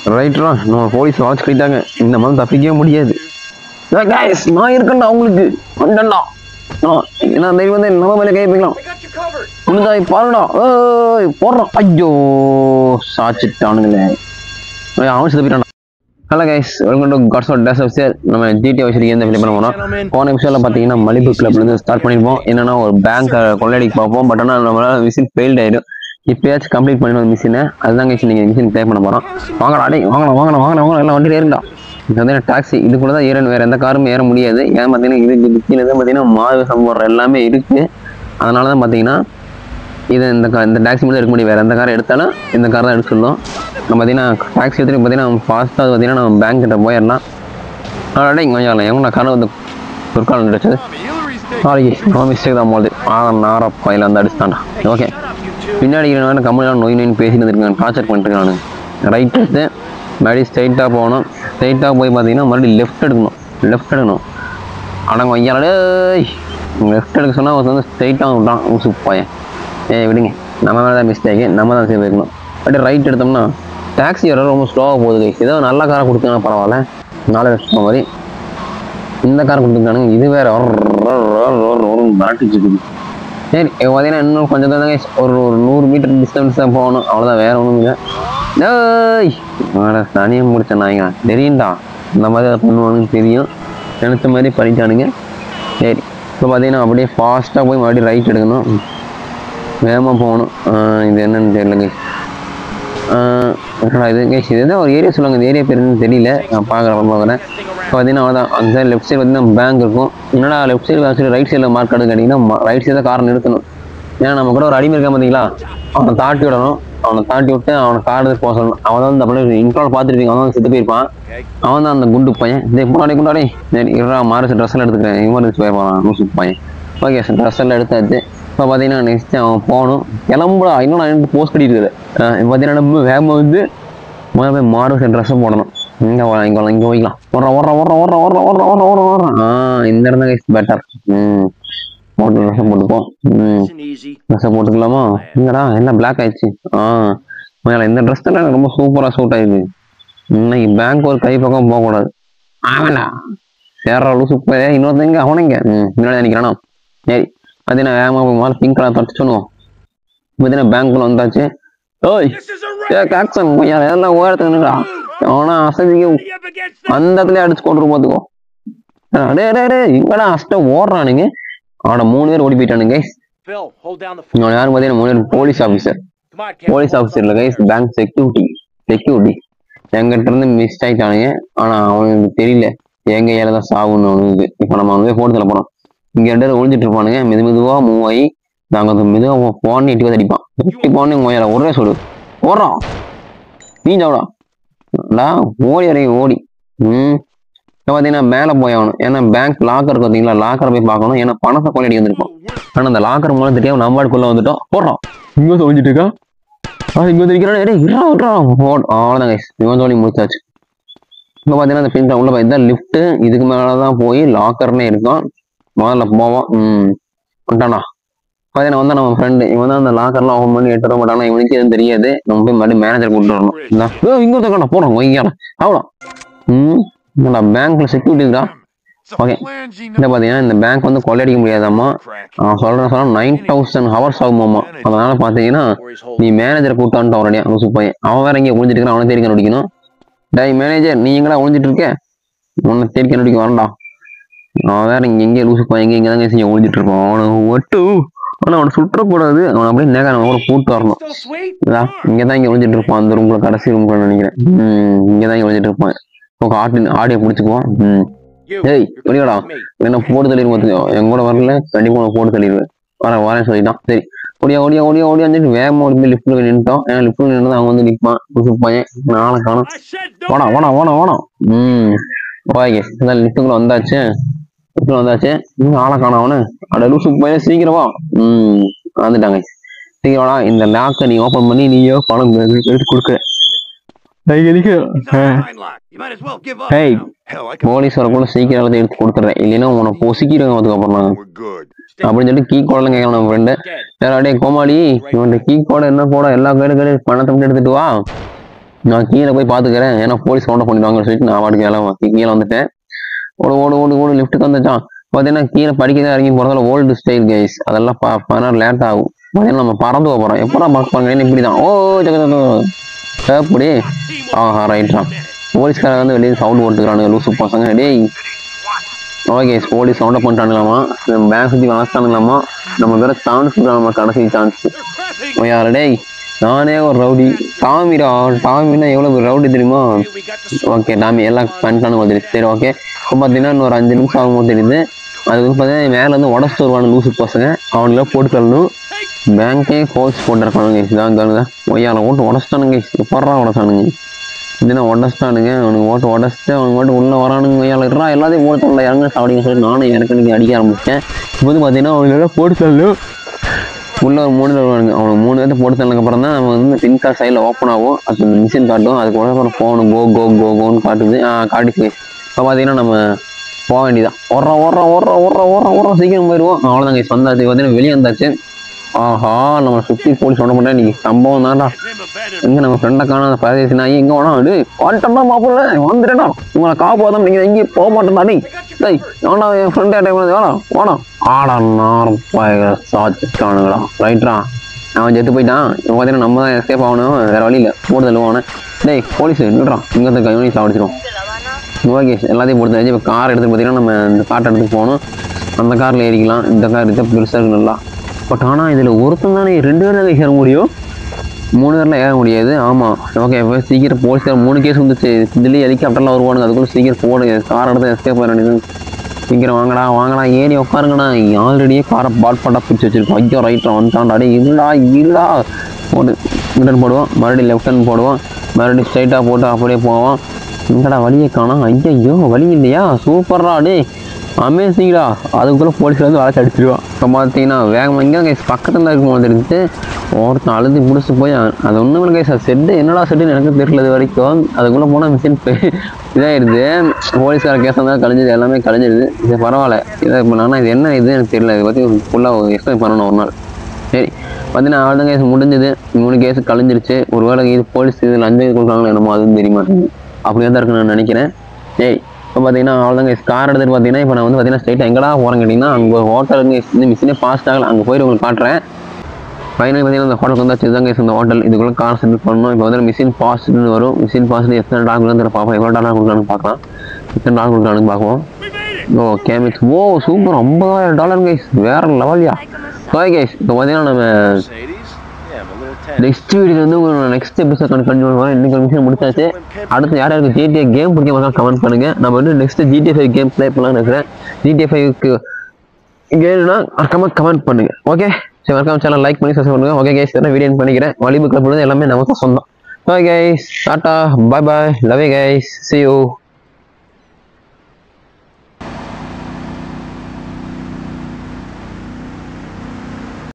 ரைட்ரா நம்ம police watch கட்டிட்டாங்க இந்த மாதிரி தப்பிக்கவே முடியாது கைஸ் நான் இருக்கேன்டா அவங்களுக்கு வந்தேன்டா ஆ, என்ன தைரியம் வந்து நம்ம மேலே கை வைக்கலாம் I got you covered. புனிதாய் பாருடா ஏய் போடுறான் ஐயோ சாச்சிட்டானுங்களே ஏய், அவன் செத்துட்டான் hello guys welcome to gods of days ஆஃப் நம்ம ஜிடி வச்சிருக்கேன் இந்த ஃபிலிம் பண்ண போனோம் போன எபிசோட பார்த்தீங்கன்னா மலிபு கிளப்லேருந்து ஸ்டார்ட் பண்ணிருப்போம் என்னன்னா ஒரு பேங்க் கொள்ளையடிக்க பார்ப்போம் பட் ஆனால் நம்மளால மிஷின் ஃபெயில்ட் ஆயிடும் இப்பயாச்சும் கம்ப்ளீட் பண்ணிடும் மிஷினை அதுதான் கைஸ் நீங்கள் மிஷின் ப்ளே பண்ண போகிறோம் வாங்கடா டேய் வாங்கலாம் வாங்கலாம் வாங்கலாம் வாங்கலாம் எல்லாம் வண்டியில் ஏறுண்டா இது வந்து டாக்ஸி இதுக்குள்ள தான் ஏறணும் வேற எந்த காரும் ஏற முடியாது ஏன் பார்த்தீங்கன்னா இது கீழே தான் பார்த்தீங்கன்னா மாவு சம்பவம் எல்லாமே இருக்கு அதனால தான் பார்த்தீங்கன்னா இது இந்த கா இந்த டாக்ஸி மட்டும் எடுக்க முடியும் வேறு எந்த காரை எடுத்தாலும் இந்த கார் தான் எடுக்க சொல்லும் நம்ம பார்த்தீங்கன்னா டாக்ஸி எடுத்துட்டு பார்த்தீங்கன்னா ஃபாஸ்ட்டாக பார்த்தீங்கன்னா நம்ம பேங்க் கிட்ட போயிடலாம் ஆல்ரெடி இங்கே கொஞ்சம் எங்கே காரை வந்து பிற்காலம் கிடைச்சது நாளைக்கு நம்ம மிஸ்டேக் தான் போகுது ஆ நார பையில வந்து அடிச்சுட்டான்டா ஓகே பின்னாடி இருக்கிறவங்க கம்பெனிலாம் நோய் நோயின்னு பேசிட்டு இருந்திருக்காங்க டார்ச்சர் பண்ணிட்டு இருக்கானு ரைட் எடுத்து மறுபடியும் ஸ்ட்ரைட்டாக போகணும் ஸ்ட்ரைட்டாக போய் பார்த்தீங்கன்னா மறுபடியும் லெஃப்ட் எடுக்கணும் லெஃப்ட் எடுக்கணும் அடங்க வையாலே லெஃப்ட் எடுக்க சொன்னால் அவன் வந்து ஸ்ட்ரைட்டாக விட்டான் ஊசு பையன் ஏய் விடுங்க நம்ம மேலே தான் மிஸ்டேக்கு நம்ம தான் சரி வைக்கணும் அப்படியே ரைட் எடுத்தோம்னா டாக்ஸி வர ரொம்ப ஸ்லோவாக போகுது guys. ஏதோ நல்ல காரை கொடுத்தீங்கன்னா பரவாயில்ல நாலு லட்சம் மாதிரி இந்த கார் கொடுத்துருக்கானுங்க இது வேற மிரட்டிச்சு இருக்குது சரி இப்போ பார்த்தீங்கன்னா இன்னும் கொஞ்சம் தான் guys. ஒரு ஒரு நூறு மீட்டர் டிஸ்டன்ஸ் தான் போகணும் அவ்வளோதான் வேற ஒன்றும் இல்லை ஏய் வேற தனியாக முடிச்ச நாய்ங்க தெரியும்டா இந்த மாதிரி அதை பண்ணுவானுன்னு தெரியும் நினச்ச மாதிரி பண்ணிட்டானுங்க சரி இப்போ பார்த்தீங்கன்னா அப்படியே ஃபாஸ்ட்டாக போய் மறுபடியும் ரைட் எடுக்கணும் வேகமாக போகணும் ஆஹ் இது என்னன்னு தெரியல கைஸ் என்னடா இது கைஸ் இது தான் ஒரு ஏரியா சொல்லுவாங்க இந்த ஏரியா பேர் என்னன்னு தெரியல நான் பார்க்குறேன் பார்க்குறேன் இப்போ பார்த்தீங்கன்னா அவ்வளோதான் அந்த சைடு லெஃப்ட் சைடு பார்த்தீங்கன்னா பேங்க் இருக்கும் என்னடா லெஃப்ட் சைடு சைடு ரைட் சைடில் மார்க் எடுக்க கேட்டிங்கன்னா ரைட் சைடு தான் காரை நிறுத்தணும் ஏன்னா நம்ம கூட ஒரு அடிமை இருக்கான் பார்த்தீங்களா அவனை தாட்டி விடணும் அவனை தாட்டி விட்டு அவனை கார் எடுத்து போக சொல்லணும் அவன் தான் அந்த அப்படியே இன்ட்ரோல் பார்த்துருப்பீங்க அவன் தான் செத்து போயிருப்பான் அவன் தான் அந்த குண்டு பையன் இதே குண்டாடி குண்டாடி சரி இருடா மாறு ட்ரெஸ் எல்லாம் எடுத்துக்கிறேன் எமர்ஜென்சி போயிருப்பான் லூசு பையன் ஓகே சார் ட்ரெஸ் எல்லாம் எடுத்தாச்சு இப்போ பார்த்தீங்கன்னா நெக்ஸ்ட் அவன் போகணும் கிளம்புடா இன்னும் நான் எனக்கு போஸ்ட் கட்டியிருக்குது இப்போ பார்த்தீங்கன்னா நம்ம வேகமாக வந்து முதல்ல போய் மாறு சார் ட்ரெஸ்ஸை போடணும் இங்கே இங்கே இங்கே வைக்கலாம் ஓடுறா ஓடுறா ஓடுறா ஓடுறா ஓடுறா ஓடுறா ஓடுறா ஓடுறா ஓடுறா ஆ இந்த இடம் தான் பெட்டர் ம் போட்டு ட்ரெஸ்ஸை போட்டுப்போம் ம் Nice and easy. ட்ரெஸ்ஸை போட்டுக்கலாமா இங்கடா எல்லாம் பிளாக் ஆயிடுச்சு ஆ மேலே இந்த ட்ரெஸ் தான் எனக்கு ரொம்ப சூப்பராக சூட் ஆயிடுது இன்னைக்கு பேங்க் ஒரு கை பக்கம் போகக்கூடாது ஆமாடா சேர்ற லூசு போய் இன்னொருத்தங்க அவனுங்க ம் முன்னாடி நினைக்கிறானா சரி பார்த்தீங்கன்னா வேகமாக போய் முதல்ல பிங்க் கலர் தட்டு சொல்லுவோம் பார்த்தீங்கன்னா பேங்க்குள்ள வந்தாச்சு ஓய் This is a A wreck. காக்சன் ஐயா எல்லாம் உயரத்துக்கு நின்றுடா அவனா அசதிக்கு Be up against the அந்த இடத்துல அடிச்சு கொண்டு பார்த்துக்கோ டே டே டே இங்கடா அஷ்ட ஓடுறானுங்க அவன மூணு பேர் ஓடி போயிட்டானுங்க guys. Phil, hold down the phone. இவன் யாரும் பார்த்தீங்கன்னா மூணு பேர் police officer Come on, Kevin. Police ஆஃபீஸர்ல கைஸ் பேங்க் செக்யூரிட்டி செக்யூரிட்டி எங்கிட்ட இருந்து மிஸ் ஆயிட்டானுங்க ஆனா அவனுக்கு தெரியல எங்க ஏல தான் சாகுன்னு அவனுக்கு இப்போ நம்ம வந்து போட்டதுல போனோம் இங்க ரெண்டு பேரும் ஒளிஞ்சிட்டு இருப்பானுங்க மெது மெதுவா மூவ் ஆகி நாங்க வந்து மெதுவா போன்னு எட்டி வந்து அடிப்பான் எட்டி போன்னு உங்க ஒரே சொல்லு ஓடுறான் நீ சாவிடா டா ஓடி இறங்கி ஓடி ம் இப்போ பார்த்தீங்கன்னா மேலே போய் ஆகணும் ஏன்னா பேங்க் லாக்கர் இருக்கு பார்த்தீங்களா லாக்கரை போய் பார்க்கணும் ஏன்னா பணத்தை கொள்ளையடி வந்திருக்கோம் ஆனால் அந்த லாக்கர் மூலம் தெரியாம நம்மளுக்குள்ள வந்துட்டோம் போடுறோம் இங்கே வந்து ஒழிஞ்சிட்டு இருக்கா ஆ இங்கே வந்து நிற்கிறான் டேய் இருறா விட்றா போட் அவ்வளோதான் கைஸ் இவன் தோணி முடிச்சாச்சு இப்போ பார்த்தீங்கன்னா அந்த பின் உள்ள போய் தான் லிஃப்ட்டு இதுக்கு மேலே தான் போய் லாக்கர்னே இருக்கும் முதல்ல போவோம் ம் வந்துட்டானா பார்த்தீங்கன்னா வந்து நம்ம ஃப்ரெண்டு இவன் தான் அந்த லாக்கர்லாம் ஓப்பன் பண்ணி எடுத்துட மாட்டானா இவனுக்கு எதுவும் தெரியாது நம்ம போய் மறுபடியும் மேனேஜர் கூப்பிட்டு வரணும் இந்தா, ஏய், இங்க ஒருத்தன் போகிறோம் ஒய்யாடா அவ்வளோ ம் என்னடா பேங்க்ல செக்யூரிட்டிடா Okay. இந்த பார்த்தீங்கன்னா இந்த பேங்க் வந்து கொள்ளையடிக்க முடியாதாம்மா அவன் சொல்கிறேன் சொல்ல நைன் தௌசண்ட் ஹவர்ஸ் ஆகுமாம்மா அதனால பார்த்தீங்கன்னா Or he's நீ holding. மேனேஜரை கூப்பிட்டான்ட்டு அவரடியா லூசு பையன் அவன் வேற இங்கே ஒளிஞ்சிட்டு இருக்கான் அவனை தேடி கண்டுபிடிக்கணும் டேய் மேனேஜர் நீ எங்கடா ஒளிஞ்சிட்டு இருக்க உன்னை தேடி கண்டுபிடிக்க வரண்டா அவன் வேற இங்கே எங்கே லூசு பையன் இங்கே இங்கே தான் செஞ்சு ஒளிஞ்சிட்டு இருப்பான் அவனை ஒட்டு ஆனால் அவனை சுற்றக்கூடாது அவனை அப்படியே நேரம் அவனை கூட கூப்பிட்டு வரணும் Still sweet? இங்கே தான் இங்கே ஒளிஞ்சிட்டு இருப்பான் அந்த ரூம்ல கடைசி ரூம்ல நினைக்கிறேன் ம் இங்கே தான் இங்கே ஒளிஞ்சிட்டு இருப்பான் உங்க ஆட்டி ஆடியை பிடிச்சிக்குவான் ம் You. ஏய் You're வெளியடா coming with me. என்ன போட்டு தள்ளிடு பார்த்துக்கோ என் கூட வரல கண்டிப்பா உனக்கு போட்டு தள்ளிடுவேன் வரேன் வரேன் சொல்லிட்டான் சரி ஓடியா ஓடியா ஓடியா ஓடியா சொல்லிட்டு வேகமா ஓடி போய் லிஃப்ட்ல நின்றுட்டோம் ஏன்னா லிஃப்ட்ல நின்று அவங்க வந்து நிற்பான் புதுசு பையன் நாளை காணும் I said ஓடா don't. ஓடா ஓடா ஓடா ம் ஓகே அதான் லிஃப்ட்டுக்குள்ள வந்தாச்சு லிஃப்ட்ல வந்தாச்சு இன்னும் ஆளை காணும் அவனு அட லூசு பையன் சீக்கிரமா ம் வந்துட்டாங்க சீக்கிரமா இந்த லாக்கை நீ ஓப்பன் பண்ணி நீயோ பணம் எடுத்து கொடுக்குற Fine lock. You might as well give up Hey. now. Hell, I can. Police வரக்குள்ள சீக்கிரம் எல்லாத்தையும் எடுத்து கொடுத்துட்றேன் இல்லைன்னா உன்னை பொசுக்கிடுவாங்க அதுக்கப்புறம் நான் We're good. அப்படின்னு சொல்லிட்டு கீ கோடலாம் கேட்கலாம் நம்ம ஃப்ரெண்டு Dead. வேற அப்படியே கோமாளி இவன் கீ கோட என்ன கோட எல்லா கேடு கேடு பணத்தை மட்டும் எடுத்துட்டு வா நான் கீழே போய் பார்த்துக்கிறேன் ஏன்னா போலீஸ் கவுண்டர் பண்ணிடுவாங்கன்னு சொல்லிட்டு நான் வாட்டுக்கு எல்லாம் கீழே வந்துட்டேன் ஓடு ஓடு ஓடு ஓடு லிஃப்ட்டுக்கு வந்துச்சான் பார்த்தீங்கன்னா கீழே படிக்கதான் இறங்கி போகிறதால ஓல்டு ஸ்டைல் கைஸ் அதெல்லாம் பா பதினாறு லேட் ஆகும் பார்த்தீங்கன்னா நம்ம பறந்து போக போகிறோம் எப்படா பார்ப்பாங்க இப்படி தான் ஓ ஜக எப்படி ஆஹா ரைட்ரா போலீஸ்காரங்க வந்து வெளியே சவுண்ட் போட்டுக்கிறானுங்க லூசு பசங்க டேய் ஓகே போலீஸ் சவுண்டை பண்ணிட்டானுங்களாமா பேங்க் சுற்றி வளர்த்தானுங்களாமா நம்ம வேற சான்ஸ் நம்ம கடைசி சான்ஸ் யார டேய் நானே ஒரு ரவுடி டாமிடா டாமின்னா எவ்வளோ ரவுடி தெரியுமா We got the okay Tommy எல்லாம் பண்ணிட்டானு தெரியுது சரி ஓகே இப்போ பார்த்தீங்கன்னா இன்னொரு அஞ்சு நிமிஷம் ஆகும்போது தெரியுது அது வந்து பார்த்தீங்கன்னா மேலே வந்து உடச்சிட்டு வருவானு லூசு பசங்க அவனுக்குலாம் போட்டு தள்ளணும் பேங்க்கே ஃபோர்ஸ் போட்டிருக்கானுங்க இதான் தானுங்க ஒய்யால ஓட்டு உடச்சிட்டானுங்க எப்பட்றா உடச்சானுங்க இதுனா உடச்சிட்டானுங்க அவனுக்கு ஓட்டு உடச்சிட்டு அவனுக்கு ஓட்டு உள்ளே வரானுங்க ஒய்யால இருறா எல்லாத்தையும் போட்டு தள்ள இறங்க சாப்பிடுங்க சொல்லி நானும் எனக்கு இன்னைக்கு அடிக்க ஆரம்பிச்சேன் இப்போ வந்து பார்த்தீங்கன்னா அவனுக்கு எல்லாம் போட்டு தள்ளணும் உள்ள ஒரு மூணு பேர் வருவாங்க அவனுக்கு மூணு பேர்த்த போட்டு தந்ததுக்கு அப்புறம் தான் நம்ம வந்து பின் கார்டு சைடில் ஓப்பன் ஆகும் அது மிஷின் காட்டும் அதுக்கு அப்புறம் ஃபோனு கோ கோ கோ கோன்னு காட்டுது ஆ காட்டுச்சு இப்போ பார்த்தீங்கன்னா நம்ம போக வேண்டியதான் ஓடுறோம் ஓடுறோம் ஓடுறோம் ஓடுறோம் ஓடுறோம் ஓடுறோம் சீக்கிரம் போயிடுவோம் அவ்வளோதாங்க guys, வந்தாச்சு பார்த்தீங்கன்னா வெளியே வந்தாச்சு ஆஹா நம்ம சுற்றி போலீஸ் ஒன்று பண்ணா இன்னைக்கு சம்பவம் தான்டா Him abandoned. எங்க நம்ம ஃப்ரெண்டை காணாத பரதேசி நாய் எங்க வேணா அடு வந்துட்டா மாப்பிள்ள வந்துட்டேடா உங்களை காப்பாதாம நீங்க எங்கேயும் போக மாட்டேன்டா டேய் டேய் வேணா என் ஃப்ரெண்ட் டைம் வேணாம் வேணாம் ஆடா நாரம் சாச்சுட்டானுங்களா ரைட்ரா அவன் செத்து போயிட்டான் இவன் பார்த்தீங்கன்னா நம்ம தான் எஸ்கேப் ஆகணும் வேற வழி இல்லை போட்டு தள்ளுவானே டேய் போலீஸ் நின்றுறான் இங்கே இருந்த கைவனி சாப்பிடுச்சிடும் ஓகே எல்லாத்தையும் போட்டு இப்போ கார் எடுத்து பார்த்தீங்கன்னா நம்ம இந்த காட்டை எடுத்து போகணும் அந்த காரில் ஏறிக்கலாம் இந்த கார் எடுத்து பெருசாக இருக்கு நல்லா பட் ஆனால் இதில் ஒருத்தன் தானே ரெண்டு பேர் தான் ஏற முடியும் மூணு பேரில் ஏற முடியாது ஆமாம் ஓகே இப்போ சீக்கிரம் போலீஸ்கார் மூணு கேஸ் வந்துச்சு இதுலேயே ஹெலிகாப்டர்லாம் வருவானுங்க அதுக்குள்ளே சீக்கிரம் போடுங்க கார் எடுத்து எஸ்கேப் ஆகிட வேண்டியது சீக்கிரம் வாங்கடா வாங்கடா ஏறி உட்காருங்கண்ணா ஆல்ரெடியே காரை பாட் பாட்டாக பிடிச்சி வச்சிருக்கோம் ஐயோ ரைட்டில் வந்துட்டான்டா அடே இல்லா இல்லா போட்டு ரிட்டன் போடுவோம் மறுபடியும் லெஃப்ட் ஹேண்ட் போடுவோம் மறுபடியும் ஸ்ட்ரைட்டாக போட்டு அப்படியே போவோம் எங்கடா வழியை காணோம் ஐயோ வழி இல்லையா சூப்பர்ரா டே அமேசிங்டா அதுக்குள்ளே போலீஸ் வந்து வளர்ச்சி அடிச்சிருவான் இப்போ பார்த்தீங்கன்னா வேகமாக இங்கே கைஸ் பக்கத்தில் இருக்கும் போது எடுத்து ஒருத்தன் அழுது முடிச்சு போய் அது ஒன்றும் இல்லை கைஸ் அது செட்டு என்னடா செட்டுன்னு எனக்கு தெரியல இது வரைக்கும் அதுக்குள்ளே போனால் மிஷின் இதாகிடுது போலீஸ்கார கேஸ் தான் கழிஞ்சது எல்லாமே கழிஞ்சிடுது இது பரவாயில்ல இதை இப்போ நானும் இது என்ன இது எனக்கு தெரியல இதை பற்றி ஃபுல்லாக எக்ஸ்பிளைன் பண்ணணும் ஒரு நாள் சரி பார்த்தீங்கன்னா அவ்வளோ கேஸ் முடிஞ்சது மூணு கேஸ் கழிஞ்சிருச்சு ஒருவேளை இது போலீஸ் இது லஞ்சம் கொடுக்குறாங்களோ என்னமோ அதுவும் தெரிய மாட்டேங்குது அப்படியே தான் இருக்குன்னு நான் நினைக்கிறேன் ஏய் இப்போ பார்த்தீங்கன்னா அவ்வளோதாங்க கார் எடுத்துகிட்டு பார்த்தீங்கன்னா இப்போ நான் வந்து பார்த்தீங்கன்னா ஸ்ட்ரைட்டாக எங்கடா போகிறேன் கேட்டிங்கன்னா அங்கே ஹோட்டலுங்க இந்த மிஷினே ஃபாஸ்ட் ஆகல அங்கே போயிட்டு உங்களுக்கு காட்டுறேன் ஃபைனல் பார்த்தீங்கன்னா இந்த ஹோட்டலுக்கு வந்தாச்சு இதுதாங்க இந்த ஹோட்டல் இதுக்குள்ளே கார் செட்டில் பண்ணணும் இப்போ வந்து மிஷின் ஃபாஸ்ட்னு வரும் மிஷின் ஃபாஸ்ட் எத்தனை டாலர் கொடுக்குறது பார்ப்போம் எவ்வளோ டாலர் கொடுக்குறான்னு பார்க்கலாம் எத்தனை டாலர் கொடுக்குறான்னு பார்ப்போம் We made it. ஓ கேமிக்ஸ் ஓ சூப்பர் ஐம்பதாயிரம் டாலர் கைஸ் வேற லெவல்யா ஓகே கைஸ் இப்போ பார்த்தீங்கன்னா நம்ம Mercedes? Yeah, my little ten. Next video வந்து உங்களுக்கு நெக்ஸ்ட் எபிசோட் கண்டினியூ பண்ணுவோம் இன்னைக்கு மிஷன் முடிச்சாச்சு அடுத்து யார் யாருக்கு ஜிடிஏ கேம் பிடிக்க மாதிரி கமெண்ட் பண்ணுங்க நம்ம வந்து next GTA five game play பண்ணலாம்னு இருக்கிறேன் ஜிடிஏ ஃபைவ்க்கு கேம்னா மறக்காம கமெண்ட் பண்ணுங்க ஓகே சரி மறக்காம சேனல் லைக் பண்ணி சப்ஸ்கிரைப் பண்ணுங்க ஓகே கைஸ் என்ன வீடியோ பண்ணிக்கிறேன் வாலிபுக்கில் போடுறது எல்லாமே நமக்கு சொந்தம் okay guys tata bye bye love guys see you